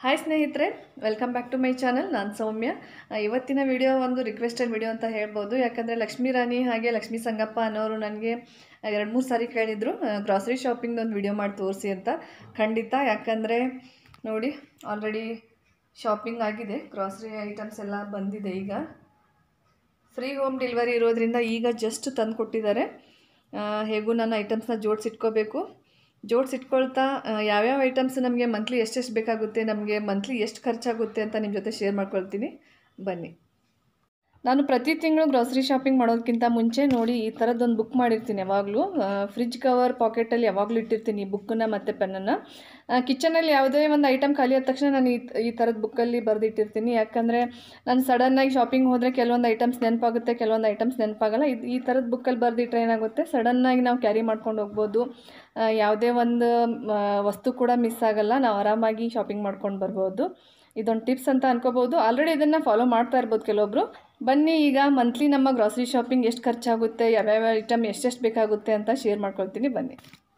hi ಸ್ನೇಹಿತರೆ welcome back to my channel ನಾನು ಸೌಮ್ಯ ಆ, ಇವತ್ತಿನ ವಿಡಿಯೋ ಒಂದು ರಿಕ್ವೆಸ್ಟೆಡ್ ವಿಡಿಯೋ ಅಂತ ಹೇಳ್ಬೋದು ಯಾಕಂದರೆ ಲಕ್ಷ್ಮೀ ರಾಣಿ ಹಾಗೆ ಲಕ್ಷ್ಮೀ ಸಂಗಪ್ಪ ಅನ್ನೋರು ನನಗೆ ಎರಡು ಮೂರು ಸಾರಿ ಕೇಳಿದರು ಗ್ರಾಸರಿ ಶಾಪಿಂಗ್ ಒಂದು ವಿಡಿಯೋ ಮಾಡಿ ತೋರಿಸಿ ಅಂತ ಖಂಡಿತ ಯಾಕಂದರೆ ನೋಡಿ ಆಲ್ರೆಡಿ ಶಾಪಿಂಗ್ ಆಗಿದೆ ಗ್ರಾಸರಿ ಐಟಮ್ಸ್ ಎಲ್ಲ ಬಂದಿದೆ ಈಗ ಫ್ರೀ ಹೋಮ್ ಡೆಲಿವರಿ ಇರೋದ್ರಿಂದ ಈಗ ಜಸ್ಟ್ ತಂದು ಕೊಟ್ಟಿದ್ದಾರೆ ಆ, ಹೇಗೂ ನಾನು ಐಟಮ್ಸ್ನ ಜೋಡಿಸಿಟ್ಕೋಬೇಕು ಜೋಡಿಸಿಟ್ಕೊಳ್ತಾ ಯಾವ್ಯಾವ ಐಟಮ್ಸ್ ನಮಗೆ ಮಂತ್ಲಿ ಎಷ್ಟೆಷ್ಟು ಬೇಕಾಗುತ್ತೆ ನಮಗೆ ಮಂತ್ಲಿ ಎಷ್ಟು ಖರ್ಚಾಗುತ್ತೆ ಅಂತ ನಿಮ್ಮ ಜೊತೆ ಶೇರ್ ಮಾಡ್ಕೊಳ್ತೀನಿ ಬನ್ನಿ ನಾನು ಪ್ರತಿ ತಿಂಗಳು ಗ್ರಾಸರಿ ಶಾಪಿಂಗ್ ಮಾಡೋದಕ್ಕಿಂತ ಮುಂಚೆ ನೋಡಿ ಈ ಥರದ್ದೊಂದು ಬುಕ್ ಮಾಡಿರ್ತೀನಿ ಯಾವಾಗಲೂ ಫ್ರಿಜ್ ಕವರ್ ಪಾಕೆಟಲ್ಲಿ ಯಾವಾಗಲೂ ಇಟ್ಟಿರ್ತೀನಿ ಈ ಬುಕ್ಕನ್ನು ಮತ್ತು ಪೆನ್ನನ್ನು ಕಿಚನಲ್ಲಿ ಯಾವುದೇ ಒಂದು ಐಟಮ್ ಖಾಲಿ ಆದ ತಕ್ಷಣ ನಾನು ಈ ಈ ಥರದ ಬುಕ್ಕಲ್ಲಿ ಬರೆದಿಟ್ಟಿರ್ತೀನಿ ಯಾಕಂದರೆ ನಾನು ಸಡನ್ನಾಗಿ ಶಾಪಿಂಗ್ ಹೋದರೆ ಕೆಲವೊಂದು ಐಟಮ್ಸ್ ನೆನಪಾಗುತ್ತೆ ಕೆಲವೊಂದು ಐಟಮ್ಸ್ ನೆನಪಾಗಲ್ಲ ಇದು ಈ ಥರದ ಬುಕ್ಕಲ್ಲಿ ಬರೆದಿಟ್ರೆ ಏನಾಗುತ್ತೆ ಸಡನ್ನಾಗಿ ನಾವು ಕ್ಯಾರಿ ಮಾಡ್ಕೊಂಡು ಹೋಗ್ಬೋದು ಆ, ಯಾವುದೇ ಒಂದು ಆ, ವಸ್ತು ಕೂಡ ಮಿಸ್ ಆಗಲ್ಲ ನಾವು ಆರಾಮಾಗಿ ಶಾಪಿಂಗ್ ಮಾಡ್ಕೊಂಡು ಬರ್ಬೋದು ಇದೊಂದು ಟಿಪ್ಸ್ ಅಂತ ಅನ್ಕೋಬೋದು ಆಲ್ರೆಡಿ ಇದನ್ನು ಫಾಲೋ ಮಾಡ್ತಾ ಇರ್ಬೋದು ಕೆಲವೊಬ್ರು ಬನ್ನಿ ಈಗ ಮಂತ್ಲಿ ನಮ್ಮ ಗ್ರಾಸರಿ ಶಾಪಿಂಗ್ ಎಷ್ಟು ಖರ್ಚಾಗುತ್ತೆ ಯಾವ್ಯಾವ ಐಟಮ್ ಎಷ್ಟೆಷ್ಟು ಬೇಕಾಗುತ್ತೆ ಅಂತ ಶೇರ್ ಮಾಡ್ಕೊಳ್ತೀನಿ ಬನ್ನಿ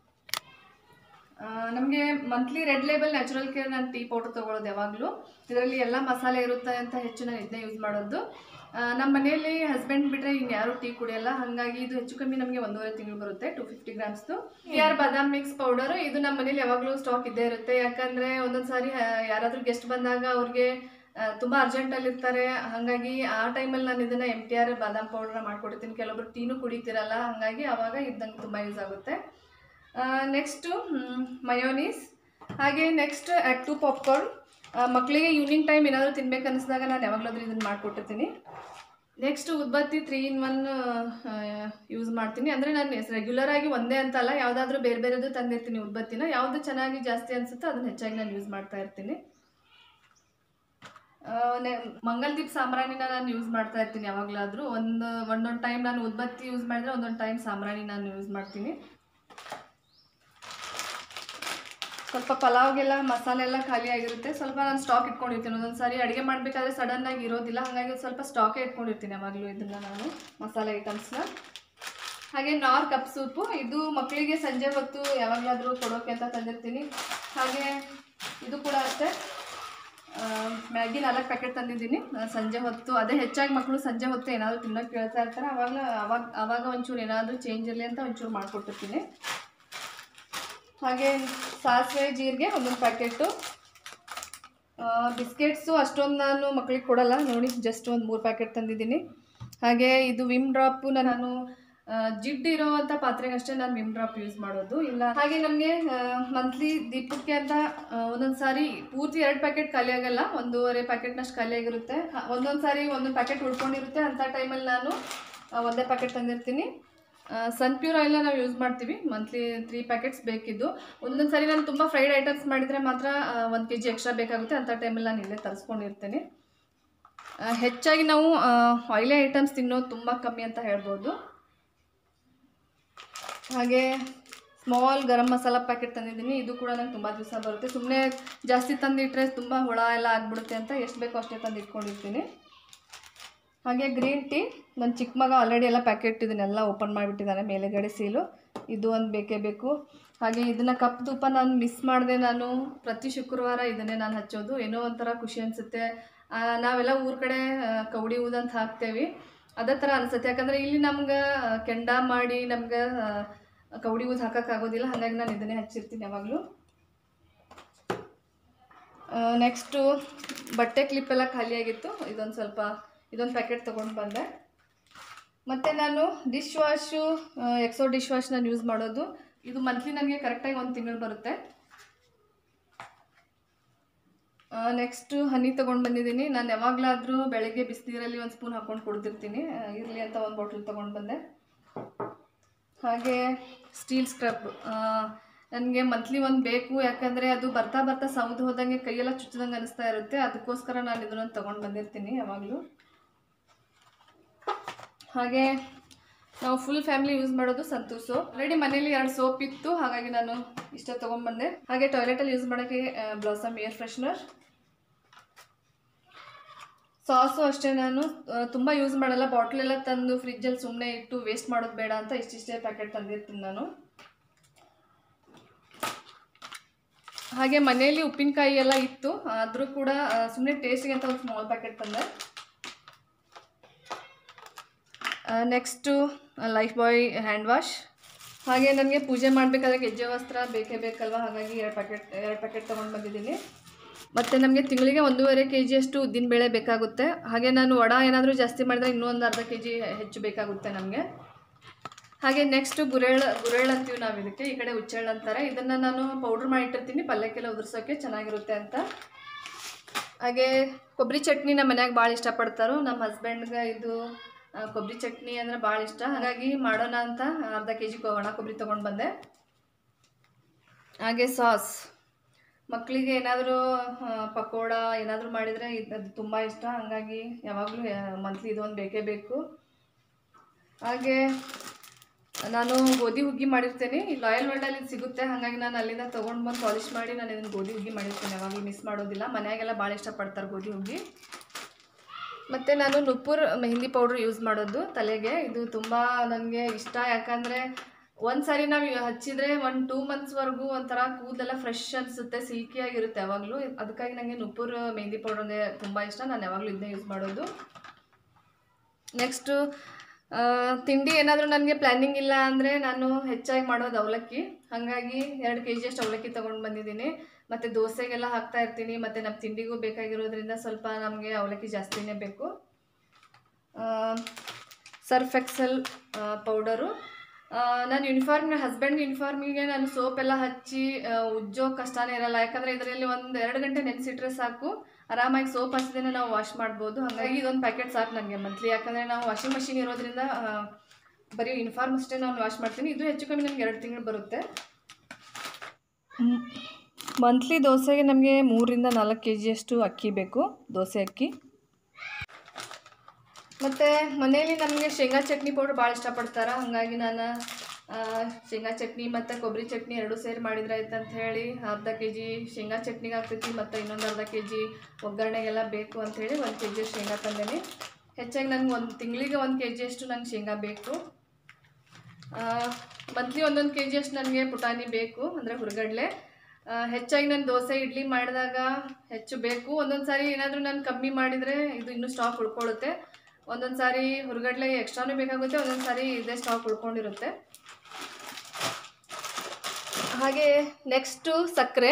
ನಮಗೆ monthly red label natural care ನಾನು ಟೀ ಪೌಡರ್ ತೊಗೊಳೋದು ಯಾವಾಗಲೂ ಇದರಲ್ಲಿ ಎಲ್ಲ ಮಸಾಲೆ ಇರುತ್ತೆ ಅಂತ ಹೆಚ್ಚು ನಾನು ಇದನ್ನೇ ಯೂಸ್ ಮಾಡೋದು ಆ, ನಮ್ಮ ಮನೆಯಲ್ಲಿ ಹಸ್ಬೆಂಡ್ ಬಿಟ್ಟರೆ ಇನ್ಯಾರು ಟೀ ಕುಡಿಯಲ್ಲ ಹಾಗಾಗಿ ಇದು ಹೆಚ್ಚು ಕಮ್ಮಿ ನಮಗೆ ಒಂದೂವರೆ ತಿಂಗಳು ಬರುತ್ತೆ ಟು ಫಿಫ್ಟಿ ಗ್ರಾಮ್ಸ್ದು ಯಾರ್ ಬಾದಾಮ್ ಮಿಕ್ಸ್ ಪೌಡರ್ ಇದು ನಮ್ಮ ಮನೇಲಿ ಯಾವಾಗಲೂ ಸ್ಟಾಕ್ ಇದ್ದೇ ಇರುತ್ತೆ ಯಾಕಂದರೆ ಒಂದೊಂದು ಸಾರಿ ಯಾರಾದರೂ ಗೆಸ್ಟ್ ಬಂದಾಗ ಅವ್ರಿಗೆ ಆ, ತುಂಬಾ ಅರ್ಜೆಂಟಲ್ಲಿ ಇರ್ತಾರೆ ಹಾಗಾಗಿ ಆ ಟೈಮಲ್ಲಿ ನಾನು ಇದನ್ನ M T R Badam powder ಮಾಡ್ಕೊಡ್ತೀನಿ ಕೆಲವೊಬ್ರು ಟೀನು ಕುಡಿತಿರಲ್ಲ ಹಾಗಾಗಿ ಆವಾಗ ಇದು ನಂಗೆ ತುಂಬ ಯೂಸ್ ಆಗುತ್ತೆ ನೆಕ್ಸ್ಟು ಮಯೋನೀಸ್ ಹಾಗೆ ನೆಕ್ಸ್ಟ್ ಟು ಪಾಪ್ಕಾರ್ನ್ ಮಕ್ಕಳಿಗೆ ಈವ್ನಿಂಗ್ ಟೈಮ್ ಏನಾದರೂ ತಿನ್ಬೇಕು ಅನಿಸಿದಾಗ ನಾನು ಯಾವಾಗಲಾದ್ರೂ ಇದನ್ನು ಮಾಡಿಕೊಟ್ಟಿರ್ತೀನಿ ನೆಕ್ಸ್ಟ್ ಉದ್ಬತ್ತಿ ತ್ರೀ ಇನ್ ಒನ್ ಯೂಸ್ ಮಾಡ್ತೀನಿ ಅಂದರೆ ನಾನು ರೆಗ್ಯುಲರ್ ಆಗಿ ಒಂದೇ ಅಂತಲ್ಲ ಯಾವುದಾದ್ರೂ ಬೇರೆ ಬೇರೆದು ತಂದಿರ್ತೀನಿ ಉದ್ಬತ್ತಿನ ಯಾವುದು ಚೆನ್ನಾಗಿ ಜಾಸ್ತಿ ಅನಿಸುತ್ತೋ ಅದನ್ನು ಹೆಚ್ಚಾಗಿ ನಾನು ಯೂಸ್ ಮಾಡ್ತಾ ಇರ್ತೀನಿ ಆ, ನೆ- ಮಂಗಲ್ದೀಪ್ ಸಾಂಬ್ರಾಣಿನ ನಾನು ಯೂಸ್ ಮಾಡ್ತಾ ಇರ್ತೀನಿ ಯಾವಾಗಲಾದರೂ ಒಂದು ಒಂದೊಂದು ಟೈಮ್ ನಾನು ಉದ್ಬತ್ತಿ ಯೂಸ್ ಮಾಡಿದ್ರೆ ಒಂದೊಂದು ಟೈಮ್ ಸಾಂಬ್ರಾಣಿ ನಾನು ಯೂಸ್ ಮಾಡ್ತೀನಿ ಸ್ವಲ್ಪ ಪಲಾವ್ಗೆಲ್ಲ ಮಸಾಲೆ ಎಲ್ಲ ಖಾಲಿ ಆಗಿರುತ್ತೆ ಸ್ವಲ್ಪ ನಾನು ಸ್ಟಾಕ್ ಇಟ್ಕೊಂಡಿರ್ತೀನಿ ಒಂದೊಂದು ಸಾರಿ ಅಡುಗೆ ಮಾಡಬೇಕಾದ್ರೆ ಸಡನ್ನಾಗಿ ಇರೋದಿಲ್ಲ ಹಾಗಾಗಿ ಒಂದ್ ಸ್ವಲ್ಪ ಸ್ಟಾಕೇ ಇಟ್ಕೊಂಡಿರ್ತೀನಿ ಯಾವಾಗಲೂ ಇದನ್ನು ನಾನು ಮಸಾಲೆ ಐಟಮ್ಸ್ನ ಹಾಗೆ ನಾರ್ ಕಪ್ ಸೂಪು ಇದು ಮಕ್ಕಳಿಗೆ ಸಂಜೆ ಹೊತ್ತು ಯಾವಾಗಲಾದರೂ ಕೊಡೋಕೆ ಅಂತ ತಂದಿರ್ತೀನಿ ಹಾಗೆ ಇದು ಕೂಡ ಅಷ್ಟೇ ಆ, ಮ್ಯಾಗಿ ನಾಲ್ಕು ಪ್ಯಾಕೆಟ್ ತಂದಿದ್ದೀನಿ ಆ, ಸಂಜೆ ಹೊತ್ತು ಅದೇ ಹೆಚ್ಚಾಗಿ ಮಕ್ಕಳು ಸಂಜೆ ಹೊತ್ತು ಏನಾದರೂ ತಿನ್ನೋಕೆ ಕೇಳ್ತಾ ಇರ್ತಾರೆ ಅವಾಗ ಅವಾಗ ಅವಾಗ ಒಂಚೂರು ಏನಾದರೂ ಚೇಂಜ್ ಇರಲಿ ಅಂತ ಒಂಚೂರು ಮಾಡಿಕೊಟ್ಟಿರ್ತೀನಿ ಹಾಗೆ ಸಾಸಿವೆ ಜೀರಿಗೆ ಒಂದೊಂದು ಪ್ಯಾಕೆಟು ಬಿಸ್ಕೆಟ್ಸು ಅಷ್ಟೊಂದು ನಾನು ಮಕ್ಕಳಿಗೆ ಕೊಡಲ್ಲ ನೋಡಿ ಜಸ್ಟ್ ಒಂದು ಮೂರು ಪ್ಯಾಕೆಟ್ ತಂದಿದ್ದೀನಿ ಹಾಗೆ ಇದು ವಿಮ್ ಡ್ರಾಪು ನಾನು ಆ, ಜಿಡ್ಡು ಇರೋವಂಥ ಪಾತ್ರೆಗೆ ಅಷ್ಟೇ ನಾನು ವಿಮ್ ಡ್ರಾಪ್ ಯೂಸ್ ಮಾಡೋದು ಇಲ್ಲ ಹಾಗೆ ನಮಗೆ ಮಂತ್ಲಿ ದೀಪಕ್ಕೆ ಅಂತ ಆ, ಒಂದೊಂದು ಸಾರಿ ಪೂರ್ತಿ ಎರಡು ಪ್ಯಾಕೆಟ್ ಖಾಲಿ ಆಗಲ್ಲ ಒಂದೂವರೆ ಪ್ಯಾಕೆಟ್ನಷ್ಟು ಖಾಲಿ ಆಗಿರುತ್ತೆ ಹ- ಒಂದೊಂದು ಸಾರಿ ಒಂದೊಂದು ಪ್ಯಾಕೆಟ್ ಉಳ್ಕೊಂಡಿರುತ್ತೆ ಅಂಥ ಟೈಮಲ್ಲಿ ನಾನು ಆ, ಒಂದೇ ಪ್ಯಾಕೆಟ್ ತಂದಿರ್ತೀನಿ ಸನ್ ಪ್ಯೂರ್ ಆಯಿಲ್ನ ನಾವು ಯೂಸ್ ಮಾಡ್ತೀವಿ ಮಂತ್ಲಿ ತ್ರೀ ಪ್ಯಾಕೆಟ್ಸ್ ಬೇಕಿದ್ದು ಒಂದೊಂದು ಸಾರಿ ನಾನು ತುಂಬ ಫ್ರೈಡ್ ಐಟಮ್ಸ್ ಮಾಡಿದರೆ ಮಾತ್ರ ಒಂದು ಕೆ ಜಿ ಎಕ್ಸ್ಟ್ರಾ ಬೇಕಾಗುತ್ತೆ ಅಂಥ ಟೈಮಲ್ಲಿ ನಾನು ಇಲ್ಲೇ ತರಿಸ್ಕೊಂಡಿರ್ತೀನಿ ಆ, ಹೆಚ್ಚಾಗಿ ನಾವು ಆಯಿಲಿ ಐಟಮ್ಸ್ ತಿನ್ನೋದು ತುಂಬ ಕಮ್ಮಿ ಅಂತ ಹೇಳ್ಬೋದು ಹಾಗೆ ಸ್ಮಾಲ್ ಗರಂ ಮಸಾಲ ಪ್ಯಾಕೆಟ್ ತಂದಿದ್ದೀನಿ ಇದು ಕೂಡ ನಂಗೆ ತುಂಬ ದಿವಸ ಬರುತ್ತೆ ಸುಮ್ಮನೆ ಜಾಸ್ತಿ ತಂದಿಟ್ರೆ ತುಂಬ ಹುಳ ಎಲ್ಲ ಆಗಿಬಿಡುತ್ತೆ ಅಂತ ಎಷ್ಟು ಬೇಕೋ ಅಷ್ಟೇ ತಂದು ಇಟ್ಕೊಂಡಿರ್ತೀನಿ ಹಾಗೆ ಗ್ರೀನ್ ಟೀ ನನ್ನ ಚಿಕ್ಕ ಮಗ ಆಲ್ರೆಡಿ ಎಲ್ಲ ಪ್ಯಾಕೆಟ್ ಇದನ್ನೆಲ್ಲ ಓಪನ್ ಮಾಡಿಬಿಟ್ಟಿದ್ದಾನೆ ಮೇಲೆಗಡೆ ಸೀಲು ಇದು ಒಂದು ಬೇಕೇ ಬೇಕು ಹಾಗೆ ಇದನ್ನು ಕಪ್ ಧೂಪ ನಾನು ಮಿಸ್ ಮಾಡಿದೆ ನಾನು ಪ್ರತಿ ಶುಕ್ರವಾರ ಇದನ್ನೇ ನಾನು ಹಚ್ಚೋದು ಏನೋ ಒಂಥರ ಖುಷಿ ಅನಿಸುತ್ತೆ ನಾವೆಲ್ಲ ಊರ ಕಡೆ ಆ, ಕವಡಿ ಊದಂತ ಹಾಕ್ತೇವೆ ಅದೇ ಥರ ಅನಿಸುತ್ತೆ ಯಾಕಂದರೆ ಇಲ್ಲಿ ನಮ್ಗೆ ಆ, ಕೆಂಡ ಮಾಡಿ ನಮ್ಗೆ ಆ, ಕವಡಿ ಊದು ಹಾಕೋಕ್ಕಾಗೋದಿಲ್ಲ ಹಾಗಾಗಿ ನಾನು ಇದನ್ನೇ ಹಚ್ಚಿರ್ತೀನಿ ಯಾವಾಗಲೂ ನೆಕ್ಸ್ಟು ಬಟ್ಟೆ ಕ್ಲಿಪ್ ಎಲ್ಲ ಖಾಲಿಯಾಗಿತ್ತು ಇದೊಂದು ಸ್ವಲ್ಪ ಇದೊಂದು ಪ್ಯಾಕೆಟ್ ತೊಗೊಂಡು ಬಂದೆ ಮತ್ತು ನಾನು dish wash Exo dish wash ನಾನು ಯೂಸ್ ಮಾಡೋದು ಇದು ಮಂತ್ಲಿ ನನಗೆ ಕರೆಕ್ಟಾಗಿ ಒಂದು ತಿಂಗಳು ಬರುತ್ತೆ ನೆಕ್ಸ್ಟು ಹನಿ ತೊಗೊಂಡು ಬಂದಿದ್ದೀನಿ ನಾನು ಯಾವಾಗಲಾದರೂ ಬೆಳಗ್ಗೆ ಬಿಸಿನೀರಲ್ಲಿ ಒಂದು ಸ್ಪೂನ್ ಹಾಕ್ಕೊಂಡು ಕುಡ್ದಿರ್ತೀನಿ ಇರಲಿ ಅಂತ ಒಂದು ಬಾಟ್ಲ್ ತೊಗೊಂಡು ಬಂದೆ ಹಾಗೆ ಸ್ಟೀಲ್ ಸ್ಕ್ರಬ್ ನನಗೆ ಮಂತ್ಲಿ ಒಂದು ಬೇಕು ಯಾಕಂದರೆ ಅದು ಬರ್ತಾ ಬರ್ತಾ ಸೌದು ಹೋದಂಗೆ ಕೈಯೆಲ್ಲ ಚುಚ್ಚದಂಗೆ ಅನಿಸ್ತಾ ಇರುತ್ತೆ ಅದಕ್ಕೋಸ್ಕರ ನಾನು ಇದನ್ನೊಂದು ತೊಗೊಂಡು ಬಂದಿರ್ತೀನಿ ಯಾವಾಗಲೂ ಹಾಗೆ ನಾವು ಫುಲ್ ಫ್ಯಾಮಿಲಿ ಯೂಸ್ ಮಾಡೋದು ಸಂತೂರ್ ಸೋಪ್ ಆಲ್ರೆಡಿ ಮನೇಲಿ ಎರಡು ಸೋಪ್ ಇತ್ತು ಹಾಗಾಗಿ ನಾನು ಇಷ್ಟ ತೊಗೊಂಡ್ಬಂದೆ ಹಾಗೆ ಟಾಯ್ಲೆಟಲ್ಲಿ ಯೂಸ್ ಮಾಡೋಕ್ಕೆ ಬ್ಲಾಸಮ್ ಏರ್ ಫ್ರೆಶ್ನರ್ ಸಾಸು ಅಷ್ಟೇ ನಾನು ತುಂಬ ಯೂಸ್ ಮಾಡಲ್ಲ ಬಾಟ್ಲ್ ಎಲ್ಲ ತಂದು ಫ್ರಿಜ್ಜಲ್ಲಿ ಸುಮ್ಮನೆ ಇಟ್ಟು ವೇಸ್ಟ್ ಮಾಡೋದು ಬೇಡ ಅಂತ ಇಷ್ಟಿಷ್ಟೇ ಪ್ಯಾಕೆಟ್ ತಂದಿರ್ತೀನಿ ನಾನು ಹಾಗೆ ಮನೆಯಲ್ಲಿ ಉಪ್ಪಿನಕಾಯಿ ಎಲ್ಲ ಇತ್ತು ಆದರೂ ಕೂಡ ಸುಮ್ಮನೆ ಟೇಸ್ಟಿಗೆ ಅಂತ ಒಂದು ಸ್ಮಾಲ್ ಪ್ಯಾಕೆಟ್ ತಂದೆ next Lifebuoy hand wash ಹಾಗೆ ನನಗೆ ಪೂಜೆ ಮಾಡಬೇಕಾದ್ರೆ ಗೆಜ್ಜೆ ವಸ್ತ್ರ ಬೇಕೇ ಬೇಕಲ್ವ ಹಾಗಾಗಿ ಎರಡು ಪ್ಯಾಕೆಟ್ ಎರಡು ಪ್ಯಾಕೆಟ್ ತೊಗೊಂಡು ಬಂದಿದ್ದೀನಿ ಮತ್ತು ನಮಗೆ ತಿಂಗಳಿಗೆ ಒಂದೂವರೆ ಕೆ ಜಿಯಷ್ಟು ಉದ್ದಿನಬೇಳೆ ಬೇಕಾಗುತ್ತೆ ಹಾಗೆ ನಾನು ವಡ ಏನಾದರೂ ಜಾಸ್ತಿ ಮಾಡಿದ್ರೆ ಇನ್ನೂ ಒಂದು ಅರ್ಧ ಕೆ ಜಿ ಹೆಚ್ಚು ಬೇಕಾಗುತ್ತೆ ನಮಗೆ ಹಾಗೆ ನೆಕ್ಸ್ಟ್ ಗುರೇಳ್ ಗುರೇಳ್ ಅಂತೀವಿ ನಾವು ಇದಕ್ಕೆ ಈ ಕಡೆ ಹುಚ್ಚೆಳ್ಳು ಅಂತಾರೆ ಇದನ್ನು ನಾನು ಪೌಡ್ರ್ ಮಾಡಿಟ್ಟಿರ್ತೀನಿ ಪಲ್ಯಕ್ಕೆಲ್ಲ ಉದುರ್ಸೋಕ್ಕೆ ಚೆನ್ನಾಗಿರುತ್ತೆ ಅಂತ ಹಾಗೆ ಕೊಬ್ಬರಿ ಚಟ್ನಿ ನಮ್ಮ ಮನ್ಯಾಗ ಭಾಳ ಇಷ್ಟಪಡ್ತಾರೋ ನಮ್ಮ ಹಸ್ಬೆಂಡ್ಗೆ ಇದು ಆ, ಕೊಬ್ಬರಿ ಚಟ್ನಿ ಅಂದರೆ ಭಾಳ ಇಷ್ಟ ಹಾಗಾಗಿ ಮಾಡೋಣ ಅಂತ ಅರ್ಧ ಕೆ ಜಿ ಒಣ ಕೊಬ್ಬರಿ ತೊಗೊಂಡು ಬಂದೆ ಹಾಗೆ ಸಾಸ್ ಮಕ್ಕಳಿಗೆ ಏನಾದರೂ ಪಕೋಡ ಏನಾದರೂ ಮಾಡಿದರೆ ಇದು ಅದು ತುಂಬ ಇಷ್ಟ ಹಾಗಾಗಿ ಯಾವಾಗಲೂ ಮಂತ್ಲಿ ಇದೊಂದು ಬೇಕೇ ಬೇಕು ಹಾಗೆ ನಾನು ಗೋಧಿ ಹುಗ್ಗಿ ಮಾಡಿರ್ತೇನೆ ಈ ಲಾಯಲ್ ವರ್ಲ್ಡಲ್ಲಿ ಇದು ಸಿಗುತ್ತೆ ಹಾಗಾಗಿ ನಾನು ಅಲ್ಲಿಂದ ತೊಗೊಂಡು ಬಂದು ಪಾಲಿಶ್ ಮಾಡಿ ನಾನು ಇದನ್ನು ಗೋಧಿ ಹುಗ್ಗಿ ಮಾಡಿರ್ತೇನೆ ಯಾವಾಗಲೂ ಮಿಸ್ ಮಾಡೋದಿಲ್ಲ ಮನೆಯಾಗೆಲ್ಲ ಭಾಳ ಇಷ್ಟಪಡ್ತಾರೆ ಗೋಧಿ ಹುಗ್ಗಿ ಮತ್ತು ನಾನು ನುಪ್ಪುರ್ ಮೆಹಂದಿ ಪೌಡ್ರ್ ಯೂಸ್ ಮಾಡೋದು ತಲೆಗೆ ಇದು ತುಂಬ ನನಗೆ ಇಷ್ಟ ಯಾಕಂದರೆ ಒಂದು ಸಾರಿ ನಾವು ಹಚ್ಚಿದರೆ ಒಂದು ಟೂ ಮಂತ್ಸ್ವರೆಗೂ ಒಂಥರ ಕೂದಲೆಲ್ಲ ಫ್ರೆಶ್ ಅನಿಸುತ್ತೆ ಸಿಲ್ಕಿಯಾಗಿರುತ್ತೆ ಯಾವಾಗಲೂ ಅದಕ್ಕಾಗಿ ನನಗೆ ನುಪ್ಪುರ್ ಮೆಹಂದಿ ಪೌಡ್ರ್ ಅಂದರೆ ತುಂಬ ಇಷ್ಟ ನಾನು ಯಾವಾಗಲೂ ಇದನ್ನೇ ಯೂಸ್ ಮಾಡೋದು ನೆಕ್ಸ್ಟು ತಿಂಡಿ ಏನಾದರೂ ನನಗೆ ಪ್ಲ್ಯಾನಿಂಗ್ ಇಲ್ಲ ಅಂದರೆ ನಾನು ಹೆಚ್ಚಾಗಿ ಮಾಡೋದು ಅವಲಕ್ಕಿ ಹಾಗಾಗಿ ಎರಡು ಕೆ ಜಿಯಷ್ಟು ಅವಲಕ್ಕಿ ತೊಗೊಂಡು ಬಂದಿದ್ದೀನಿ ಮತ್ತು ದೋಸೆಗೆಲ್ಲ ಹಾಕ್ತಾ ಇರ್ತೀನಿ ಮತ್ತು ನಮ್ಮ ತಿಂಡಿಗೂ ಬೇಕಾಗಿರೋದ್ರಿಂದ ಸ್ವಲ್ಪ ನಮಗೆ ಅವಲಕ್ಕಿ ಜಾಸ್ತಿನೇ ಬೇಕು ಸರ್ಫ್ ಎಕ್ಸೆಲ್ ಪೌಡರು ನಾನು ಯೂನಿಫಾರ್ಮ್ ಹಸ್ಬೆಂಡ್ ಯೂನಿಫಾರ್ಮಿಗೆ ನಾನು ಸೋಪ್ ಎಲ್ಲ ಹಚ್ಚಿ ಆ, ಉಜ್ಜೋ ಕಷ್ಟನೇ ಇರಲ್ಲ ಯಾಕಂದರೆ ಇದರಲ್ಲಿ ಒಂದು ಎರಡು ಗಂಟೆ ನೆನೆಸಿಟ್ರೆ ಸಾಕು ಆರಾಮಾಗಿ ಸೋಪ್ ಹಚ್ಚದೇನೆ ನಾವು ವಾಶ್ ಮಾಡ್ಬೋದು ಹಾಗಾಗಿ ಇದೊಂದು ಪ್ಯಾಕೆಟ್ ಸಾಕು ನನಗೆ ಮಂತ್ಲಿ ಯಾಕಂದರೆ ನಾವು ವಾಷಿಂಗ್ ಮಷಿನ್ ಇರೋದ್ರಿಂದ ಆ, ಬರೀ ಯೂನಿಫಾರ್ಮ್ ಅಷ್ಟೇ ನಾನು ವಾಶ್ ಮಾಡ್ತೀನಿ ಇದು ಹೆಚ್ಚು ಕಮ್ಮಿ ನನಗೆ ಎರಡು ತಿಂಗಳು ಬರುತ್ತೆ ಮಂತ್ಲಿ ದೋಸೆಗೆ ನಮಗೆ ಮೂರರಿಂದ ನಾಲ್ಕು ಕೆ ಜಿಯಷ್ಟು ಅಕ್ಕಿ ಬೇಕು ದೋಸೆ ಅಕ್ಕಿ ಮತ್ತು ಮನೆಯಲ್ಲಿ ನಮಗೆ ಶೇಂಗಾ ಚಟ್ನಿ ಪೌಡ್ರ್ ಭಾಳ ಇಷ್ಟಪಡ್ತಾರೆ ಹಾಗಾಗಿ ನಾನು ಆ, ಶೇಂಗಾ ಚಟ್ನಿ ಮತ್ತು ಕೊಬ್ಬರಿ ಚಟ್ನಿ ಎರಡೂ ಸೇರಿ ಮಾಡಿದ್ರೆ ಆಯ್ತು ಅಂತ ಹೇಳಿ ಅರ್ಧ ಕೆ ಜಿ ಶೇಂಗಾ ಚಟ್ನಿಗೆ ಆಗ್ತೈತಿ ಮತ್ತು ಇನ್ನೊಂದು ಅರ್ಧ ಕೆ ಜಿ ಒಗ್ಗರಣೆಗೆಲ್ಲ ಬೇಕು ಅಂಥೇಳಿ ಒಂದು ಕೆ ಜಿ ಶೇಂಗಾ ತಂದೇನಿ ಹೆಚ್ಚಾಗಿ ನನಗೆ ಒಂದು ತಿಂಗಳಿಗೆ ಒಂದು ಕೆ ಜಿಯಷ್ಟು ನಂಗೆ ಶೇಂಗಾ ಬೇಕು ಮಂತ್ಲಿ ಒಂದೊಂದು ಕೆ ಜಿಯಷ್ಟು ನನಗೆ ಪುಟಾಣಿ ಬೇಕು ಅಂದರೆ ಹುರ್ಗಡ್ಲೆ ಆ, ಹೆಚ್ಚಾಗಿ ನಾನು ದೋಸೆ ಇಡ್ಲಿ ಮಾಡಿದಾಗ ಹೆಚ್ಚು ಬೇಕು ಒಂದೊಂದು ಸಾರಿ ಏನಾದರೂ ನಾನು ಕಮ್ಮಿ ಮಾಡಿದರೆ ಇದು ಇನ್ನೂ ಸ್ಟಾಕ್ ಉಳ್ಕೊಳ್ಳುತ್ತೆ ಒಂದೊಂದು ಸಾರಿ ಹುರ್ಗಡ್ಲೆ ಎಕ್ಸ್ಟ್ರಾನೂ ಬೇಕಾಗುತ್ತೆ ಒಂದೊಂದು ಸಾರಿ ಇದೇ ಸ್ಟಾಕ್ ಉಳ್ಕೊಂಡಿರುತ್ತೆ ಹಾಗೆ ನೆಕ್ಸ್ಟು ಸಕ್ಕರೆ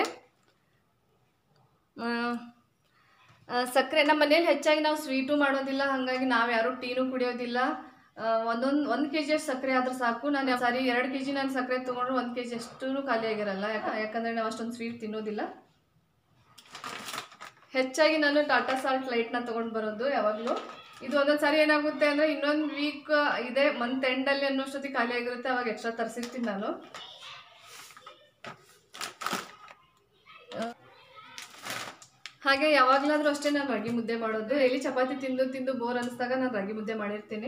ಆ, ಆ, ಸಕ್ಕರೆ ನಮ್ಮ ಮನೇಲಿ ಹೆಚ್ಚಾಗಿ ನಾವು ಸ್ವೀಟು ಮಾಡೋದಿಲ್ಲ ಹಾಗಾಗಿ ನಾವು ಯಾರೂ ಟೀನೂ ಕುಡಿಯೋದಿಲ್ಲ ಒಂದೊಂದು ಒಂದು ಕೆ ಜಿಯಷ್ಟು ಸಕ್ಕರೆ ಆದ್ರೆ ಸಾಕು ನಾನು ಸಾರಿ ಎರಡು ಕೆ ಜಿ ನಾನು ಸಕ್ಕರೆ ತೊಗೊಂಡ್ರೆ ಒಂದು ಕೆ ಜಿ ಅಷ್ಟೂ ಖಾಲಿ ಆಗಿರಲ್ಲ ಯಾಕ ಯಾಕಂದರೆ ನಾವು ಅಷ್ಟೊಂದು ಸ್ವೀಟ್ ತಿನ್ನೋದಿಲ್ಲ ಹೆಚ್ಚಾಗಿ ನಾನು ಟಾಟಾ ಸಾಲ್ಟ್ ಲೈಟ್ನ ತೊಗೊಂಡು ಬರೋದು ಯಾವಾಗಲೂ ಇದು ಒಂದೊಂದು ಸಾರಿ ಏನಾಗುತ್ತೆ ಅಂದರೆ ಇನ್ನೊಂದು ವೀಕ್ ಇದೆ ಮಂತ್ ಎಂಡಲ್ಲಿ ಅನ್ನೋಷ್ಟೊತ್ತಿಗೆ ಖಾಲಿ ಆಗಿರುತ್ತೆ ಅವಾಗ ಎಕ್ಸ್ಟ್ರಾ ತರಿಸಿರ್ತೀನಿ ನಾನು ಹಾಗೆ ಯಾವಾಗಲಾದರೂ ಅಷ್ಟೇ ನಾನು ರಾಗಿ ಮುದ್ದೆ ಮಾಡೋದು ಎಲ್ಲಿ ಚಪಾತಿ ತಿಂದು ತಿಂದು ಬೋರ್ ಅನಿಸ್ದಾಗ ನಾನು ರಾಗಿ ಮುದ್ದೆ ಮಾಡಿರ್ತೀನಿ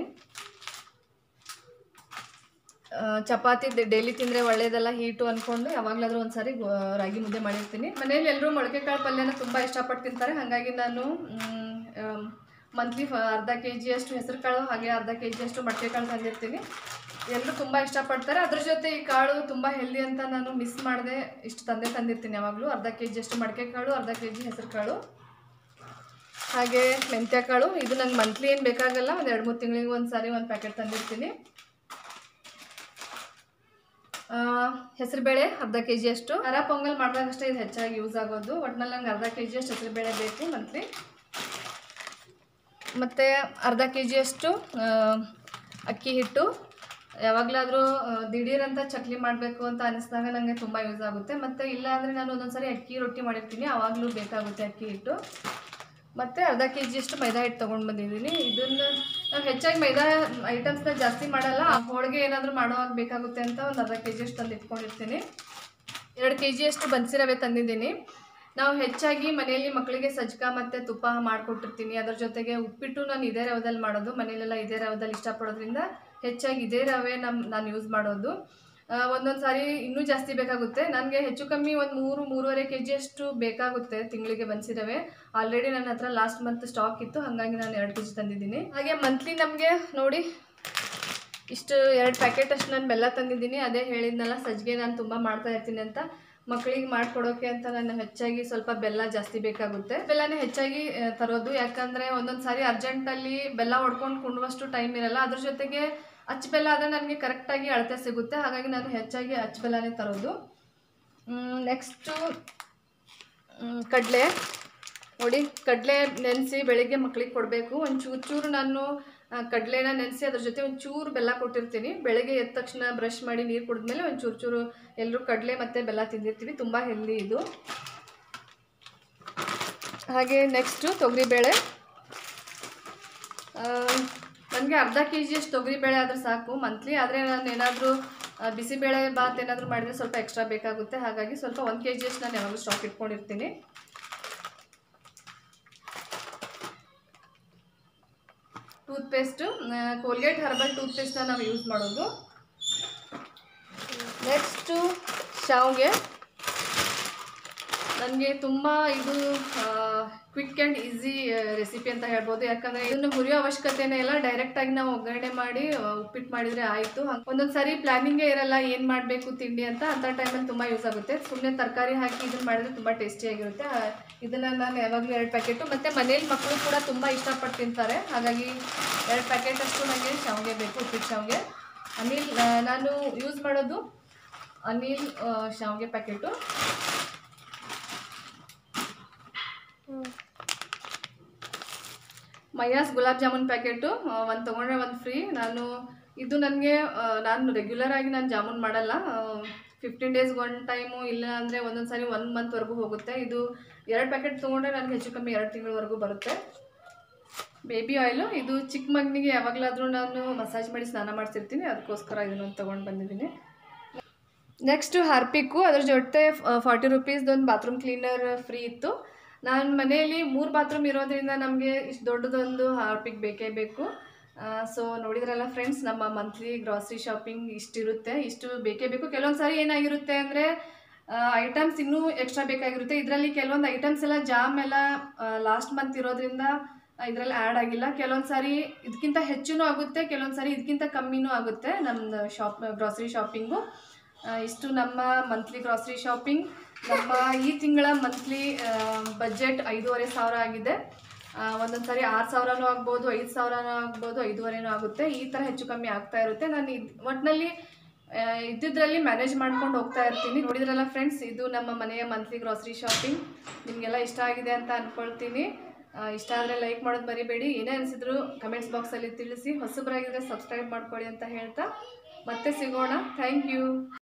ಆ, ಚಪಾತಿ ಡೈಲಿ ತಿಂದರೆ ಒಳ್ಳೇದಲ್ಲ ಹೀಟು ಅಂದ್ಕೊಂಡು ಯಾವಾಗಲಾದರೂ ಒಂದ್ಸಾರಿ ಗೋ- ರಾಗಿ ಮುದ್ದೆ ಮಾಡಿರ್ತೀನಿ ಮನೇಲಿ ಎಲ್ಲರೂ ಮೊಳಕೆ ಕಾಳು ಪಲ್ಯನ ತುಂಬ ಇಷ್ಟಪಟ್ಟು ತಿಂತಾರೆ ಹಾಗಾಗಿ ನಾನು ಮಂತ್ಲಿ ಅರ್ಧ ಕೆ ಜಿಯಷ್ಟು ಹೆಸರು ಕಾಳು ಹಾಗೆ ಅರ್ಧ ಕೆ ಜಿಯಷ್ಟು ಮೊಳಕೆ ಕಾಳು ತಂದಿರ್ತೀನಿ ಎಲ್ಲರೂ ತುಂಬ ಇಷ್ಟಪಡ್ತಾರೆ ಅದ್ರ ಜೊತೆ ಈ ಕಾಳು ತುಂಬ ಹೆಲ್ದಿ ಅಂತ ನಾನು ಮಿಸ್ ಮಾಡದೆ ಇಷ್ಟು ತಂದೆ ತಂದಿರ್ತೀನಿ ಯಾವಾಗಲೂ ಅರ್ಧ ಕೆ ಜಿಯಷ್ಟು ಮಡಕೆ ಕಾಳು ಅರ್ಧ ಕೆ ಜಿ ಹೆಸರು ಕಾಳು ಹಾಗೆ ಮೆಂತ್ಯ ಕಾಳು ಇದು ನಂಗೆ ಮಂತ್ಲಿ ಏನು ಬೇಕಾಗಲ್ಲ ಒಂದು ಎರಡು ಮೂರು ತಿಂಗಳಿಗೆ ಒಂದು ಸಾರಿ ಒಂದು ಪ್ಯಾಕೆಟ್ ತಂದಿರ್ತೀನಿ ಹೆಸರುಬೇಳೆ ಅರ್ಧ ಕೆ ಜಿಯಷ್ಟು ಖಾರ ಪೊಂಗಲ್ ಮಾಡಿದಾಗಷ್ಟೇ ಇದು ಹೆಚ್ಚಾಗಿ ಯೂಸ್ ಆಗೋದು ಒಟ್ನಲ್ಲಿ ನಂಗೆ ಅರ್ಧ ಕೆ ಜಿಯಷ್ಟು ಹೆಸರುಬೇಳೆ ಬೇಕು ಮಂತ್ಲಿ ಮತ್ತು ಅರ್ಧ ಕೆ ಜಿಯಷ್ಟು ಅಕ್ಕಿ ಹಿಟ್ಟು ಯಾವಾಗಲಾದರೂ ದಿಢೀರಂತ ಚಕ್ಲಿ ಮಾಡಬೇಕು ಅಂತ ಅನಿಸಿದಾಗ ನನಗೆ ತುಂಬ ಯೂಸ್ ಆಗುತ್ತೆ ಮತ್ತು ಇಲ್ಲ ಅಂದರೆ ನಾನು ಒಂದೊಂದು ಸಾರಿ ಅಕ್ಕಿ ರೊಟ್ಟಿ ಮಾಡಿರ್ತೀನಿ ಆವಾಗಲೂ ಬೇಕಾಗುತ್ತೆ ಅಕ್ಕಿ ಹಿಟ್ಟು ಮತ್ತು ಅರ್ಧ ಕೆ ಜಿಯಷ್ಟು ಮೈದಾ ಹಿಟ್ಟು ತೊಗೊಂಡು ಬಂದಿದ್ದೀನಿ ಇದನ್ನು ನಾವು ಹೆಚ್ಚಾಗಿ ಮೈದಾ ಐಟಮ್ಸ್ನ ಜಾಸ್ತಿ ಮಾಡಲ್ಲ ಹೋಳಿಗೆ ಏನಾದರೂ ಮಾಡುವಾಗ ಬೇಕಾಗುತ್ತೆ ಅಂತ ಒಂದು ಅರ್ಧ ಕೆ ಜಿಯಷ್ಟು ತಂದು ಇಟ್ಕೊಂಡಿರ್ತೀನಿ ಎರಡು ಕೆ ಜಿಯಷ್ಟು ಬನ್ಸಿ ರವೆ ತಂದಿದ್ದೀನಿ ನಾವು ಹೆಚ್ಚಾಗಿ ಮನೆಯಲ್ಲಿ ಮಕ್ಕಳಿಗೆ ಸಜ್ಕ ಮತ್ತು ತುಪ್ಪ ಮಾಡಿಕೊಟ್ಟಿರ್ತೀನಿ ಅದ್ರ ಜೊತೆಗೆ ಉಪ್ಪಿಟ್ಟು ನಾನು ಇದೇ ರವದಲ್ಲಿ ಮಾಡೋದು ಮನೆಯಲ್ಲೆಲ್ಲ ಇದೇ ರವದಲ್ಲಿ ಇಷ್ಟಪಡೋದ್ರಿಂದ ಹೆಚ್ಚಾಗಿ ಇದೇ ರವೆ ನಮ್ಮ ನಾನು ಯೂಸ್ ಮಾಡೋದು ಒಂದೊಂದು ಸಾರಿ ಇನ್ನೂ ಜಾಸ್ತಿ ಬೇಕಾಗುತ್ತೆ ನನಗೆ ಹೆಚ್ಚು ಕಮ್ಮಿ ಒಂದು ಮೂರು ಮೂರುವರೆ ಕೆ ಜಿಯಷ್ಟು ಬೇಕಾಗುತ್ತೆ ತಿಂಗಳಿಗೆ ಬನ್ಸಿ ರವೆ ಆಲ್ರೆಡಿ ನನ್ನ ಹತ್ರ ಲಾಸ್ಟ್ ಮಂತ್ ಸ್ಟಾಕ್ ಇತ್ತು ಹಾಗಾಗಿ ನಾನು ಎರಡು ಕೆ ಜಿ ತಂದಿದ್ದೀನಿ ಹಾಗೆ ಮಂತ್ಲಿ ನಮಗೆ ನೋಡಿ ಇಷ್ಟು ಎರಡು ಪ್ಯಾಕೆಟ್ ಅಷ್ಟು ನಾನು ಬೆಲ್ಲ ತಂದಿದ್ದೀನಿ ಅದೇ ಹೇಳಿದ್ನಲ್ಲ ಸಜ್ಜಿಗೆ ನಾನು ತುಂಬ ಮಾಡ್ತಾ ಇರ್ತೀನಿ ಅಂತ ಮಕ್ಕಳಿಗೆ ಮಾಡಿಕೊಡೋಕೆ ಅಂತ ನಾನು ಹೆಚ್ಚಾಗಿ ಸ್ವಲ್ಪ ಬೆಲ್ಲ ಜಾಸ್ತಿ ಬೇಕಾಗುತ್ತೆ ಬೆಲ್ಲನೇ ಹೆಚ್ಚಾಗಿ ಆ, ತರೋದು ಯಾಕಂದರೆ ಒಂದೊಂದು ಸಾರಿ ಅರ್ಜೆಂಟಲ್ಲಿ ಬೆಲ್ಲ ಹೊಡ್ಕೊಂಡು ಕುಂಡುವಷ್ಟು ಟೈಮ್ ಇರಲ್ಲ ಅದ್ರ ಜೊತೆಗೆ ಅಚ್ಚ ಬೆಲ್ಲ ಆದರೆ ನನಗೆ ಕರೆಕ್ಟಾಗಿ ಅಳತೆ ಸಿಗುತ್ತೆ ಹಾಗಾಗಿ ನಾನು ಹೆಚ್ಚಾಗಿ ಅಚ್ಚ ಬೆಲ್ಲನೇ ತರೋದು ನೆಕ್ಸ್ಟು ಕಡಲೆ ನೋಡಿ ಕಡಲೆ ನೆನೆಸಿ ಬೆಳಿಗ್ಗೆ ಮಕ್ಕಳಿಗೆ ಕೊಡಬೇಕು ಒಂದು ಚೂರು ಚೂರು ನಾನು ಆ, ಕಡಲೆನ ನೆನೆಸಿ ಅದ್ರ ಜೊತೆ ಒಂದು ಚೂರು ಬೆಲ್ಲ ಕೊಟ್ಟಿರ್ತೀನಿ ಬೆಳಗ್ಗೆ ಎದ್ದ ತಕ್ಷಣ ಬ್ರಷ್ ಮಾಡಿ ನೀರು ಕುಡಿದ್ಮೇಲೆ ಒಂದು ಚೂರು ಚೂರು ಎಲ್ಲರೂ ಕಡಲೆ ಮತ್ತು ಬೆಲ್ಲ ತಿಂದಿರ್ತೀವಿ ತುಂಬ ಹೆಲ್ದಿ ಇದು ಹಾಗೆ ನೆಕ್ಸ್ಟು ತೊಗರಿಬೇಳೆ ನನಗೆ ಅರ್ಧ ಕೆ ಜಿಯಷ್ಟು ತೊಗರಿಬೇಳೆ ಆದರೆ ಸಾಕು ಮಂತ್ಲಿ ಆದರೆ ನಾನು ಏನಾದರೂ ಬಿಸಿಬೇಳೆ ಬಾತ್ ಏನಾದರೂ ಮಾಡಿದರೆ ಸ್ವಲ್ಪ ಎಕ್ಸ್ಟ್ರಾ ಬೇಕಾಗುತ್ತೆ ಹಾಗಾಗಿ ಸ್ವಲ್ಪ ಒಂದು ಕೆ ಜಿಯಷ್ಟು ನಾನು ಯಾವಾಗಲೂ ಸ್ಟಾಕ್ ಇಟ್ಕೊಂಡಿರ್ತೀನಿ ಟೂತ್ಪೇಸ್ಟು ಕೋಲ್ಗೇಟ್ ಹರ್ಬಲ್ ಟೂತ್ಪೇಸ್ಟ್ನ ನಾವು ಯೂಸ್ ಮಾಡೋದು ನೆಕ್ಸ್ಟು ಶಾವ್ಗೆ ನನಗೆ ತುಂಬ ಇದು ಕ್ವಿಕ್ ಆ್ಯಂಡ್ ಈಸಿ ರೆಸಿಪಿ ಅಂತ ಹೇಳ್ಬೋದು ಯಾಕಂದರೆ ಇದನ್ನು ಹುರಿಯೋ ಅವಶ್ಯಕತೆನೇ ಇಲ್ಲ ಡೈರೆಕ್ಟಾಗಿ ನಾವು ಒಗ್ಗರಣೆ ಮಾಡಿ ಆ, ಉಪ್ಪಿಟ್ಟು ಮಾಡಿದರೆ ಆಯಿತು ಒಂದೊಂದು ಸಾರಿ ಪ್ಲ್ಯಾನಿಂಗೇ ಇರಲ್ಲ ಏನು ಮಾಡಬೇಕು ತಿಂಡಿ ಅಂತ ಅಂಥ ಟೈಮಲ್ಲಿ ತುಂಬ ಯೂಸ್ ಆಗುತ್ತೆ ಸುಮ್ಮನೆ ತರಕಾರಿ ಹಾಕಿ ಇದನ್ನು ಮಾಡಿದ್ರೆ ತುಂಬ ಟೇಸ್ಟಿಯಾಗಿರುತ್ತೆ ಆ, ಇದನ್ನು ನಾನು ಯಾವಾಗಲೂ ಎರಡು ಪ್ಯಾಕೆಟು ಮತ್ತು ಮನೇಲಿ ಮಕ್ಕಳು ಕೂಡ ತುಂಬ ಇಷ್ಟಪಟ್ಟು ತಿಂತಾರೆ ಹಾಗಾಗಿ ಎರಡು ಪ್ಯಾಕೆಟ್ ಅಷ್ಟು ನನಗೆ ಶಾವಿಗೆ ಬೇಕು ಉಪ್ಪಿಟ್ಟು ಶಾವಿಗೆ ಅನಿಲ್ ಆ, ನಾನು ಯೂಸ್ ಮಾಡೋದು ಅನಿಲ್ ಆ, ಶಾವಿಗೆ ಪ್ಯಾಕೆಟು ಮಯಾಸ್ ಗುಲಾಬ್ ಜಾಮೂನ್ ಪ್ಯಾಕೆಟು ಒಂದು ತೊಗೊಂಡ್ರೆ ಒಂದು ಫ್ರೀ ನಾನು ಇದು ನನಗೆ ನಾನು ರೆಗ್ಯುಲರ್ ಆಗಿ ನಾನು ಜಾಮೂನ್ ಮಾಡಲ್ಲ ಫಿಫ್ಟೀನ್ ಡೇಸ್ಗೆ ಒನ್ ಟೈಮು ಇಲ್ಲ ಅಂದರೆ ಒಂದೊಂದು ಸಾರಿ ಒನ್ ಮಂತ್ವರೆಗೂ ಹೋಗುತ್ತೆ ಇದು ಎರಡು ಪ್ಯಾಕೆಟ್ ತೊಗೊಂಡ್ರೆ ನನಗೆ ಹೆಚ್ಚು ಕಮ್ಮಿ ಎರಡು ತಿಂಗಳವರೆಗೂ ಬರುತ್ತೆ ಬೇಬಿ ಆಯಿಲು ಇದು ಚಿಕ್ಕ ಮಗನಿಗೆ ಯಾವಾಗಲಾದರೂ ನಾನು ಮಸಾಜ್ ಮಾಡಿ ಸ್ನಾನ ಮಾಡಿಸಿರ್ತೀನಿ ಅದಕ್ಕೋಸ್ಕರ ಇದನ್ನು ತೊಗೊಂಡು ಬಂದಿದ್ದೀನಿ ನೆಕ್ಸ್ಟು ಹಾರ್ಪಿಕ್ಕು ಅದ್ರ ಜೊತೆ ಫಾರ್ಟಿ ರುಪೀಸ್ದೊಂದು ಬಾತ್ರೂಮ್ ಕ್ಲೀನರ್ ಫ್ರೀ ಇತ್ತು ನಾನು ಮನೆಯಲ್ಲಿ ಮೂರು ಬಾತ್ರೂಮ್ ಇರೋದ್ರಿಂದ ನಮಗೆ ಇಷ್ಟು ದೊಡ್ಡದೊಂದು ಹಾರ್ಪಿಕ್ ಬೇಕೇ ಬೇಕು ಸೊ ನೋಡಿದ್ರಲ್ಲ ಫ್ರೆಂಡ್ಸ್ ನಮ್ಮ ಮಂತ್ಲಿ ಗ್ರಾಸರಿ ಶಾಪಿಂಗ್ ಇಷ್ಟಿರುತ್ತೆ ಇಷ್ಟು ಬೇಕೇ ಬೇಕು ಕೆಲವೊಂದು ಸಾರಿ ಏನಾಗಿರುತ್ತೆ ಅಂದರೆ ಐಟಮ್ಸ್ ಇನ್ನೂ ಎಕ್ಸ್ಟ್ರಾ ಬೇಕಾಗಿರುತ್ತೆ ಇದರಲ್ಲಿ ಕೆಲವೊಂದು ಐಟಮ್ಸ್ ಎಲ್ಲ ಜಾಮ್ ಎಲ್ಲ ಲಾಸ್ಟ್ ಮಂತ್ ಇರೋದ್ರಿಂದ ಇದರಲ್ಲಿ ಆ್ಯಡ್ ಆಗಿಲ್ಲ ಕೆಲವೊಂದು ಸಾರಿ ಇದಕ್ಕಿಂತ ಹೆಚ್ಚೂ ಆಗುತ್ತೆ ಕೆಲವೊಂದು ಸಾರಿ ಇದಕ್ಕಿಂತ ಕಮ್ಮಿನೂ ಆಗುತ್ತೆ ನಮ್ಮದು ಶಾಪ್ ಗ್ರಾಸರಿ ಶಾಪಿಂಗು ಆ, ಇಷ್ಟು ನಮ್ಮ ಮಂತ್ಲಿ ಗ್ರಾಸರಿ ಶಾಪಿಂಗ್ ನಮ್ಮ ಈ ತಿಂಗಳ ಮಂತ್ಲಿ ಬಜೆಟ್ ಐದೂವರೆ ಸಾವಿರ ಆಗಿದೆ ಒಂದೊಂದು ಸಾರಿ ಆರು ಸಾವಿರನೂ ಆಗ್ಬೋದು ಐದು ಸಾವಿರನೂ ಆಗ್ಬೋದು ಐದೂವರೆನೂ ಆಗುತ್ತೆ ಈ ಥರ ಹೆಚ್ಚು ಕಮ್ಮಿ ಆಗ್ತಾ ಇರುತ್ತೆ ನಾನು ಇದು ಒಟ್ಟಿನಲ್ಲಿ ಇದ್ದಿದ್ರಲ್ಲಿ ಮ್ಯಾನೇಜ್ ಮಾಡ್ಕೊಂಡು ಹೋಗ್ತಾ ಇರ್ತೀನಿ ನೋಡಿದ್ರಲ್ಲ ಫ್ರೆಂಡ್ಸ್ ಇದು ನಮ್ಮ ಮನೆಯ ಮಂತ್ಲಿ ಗ್ರಾಸರಿ ಶಾಪಿಂಗ್ ನಿಮಗೆಲ್ಲ ಇಷ್ಟ ಆಗಿದೆ ಅಂತ ಅಂದ್ಕೊಳ್ತೀನಿ ಆ, ಇಷ್ಟ ಆದರೆ ಲೈಕ್ ಮಾಡೋದು ಮರಿಬೇಡಿ ಏನೇ ಅನಿಸಿದ್ರು ಕಮೆಂಟ್ಸ್ ಬಾಕ್ಸಲ್ಲಿ ತಿಳಿಸಿ ಹೊಸಬರಾಗಿದ್ದರೆ ಸಬ್ಸ್ಕ್ರೈಬ್ ಮಾಡ್ಕೊಳ್ಳಿ ಅಂತ ಹೇಳ್ತಾ ಮತ್ತೆ ಸಿಗೋಣ ಥ್ಯಾಂಕ್ ಯು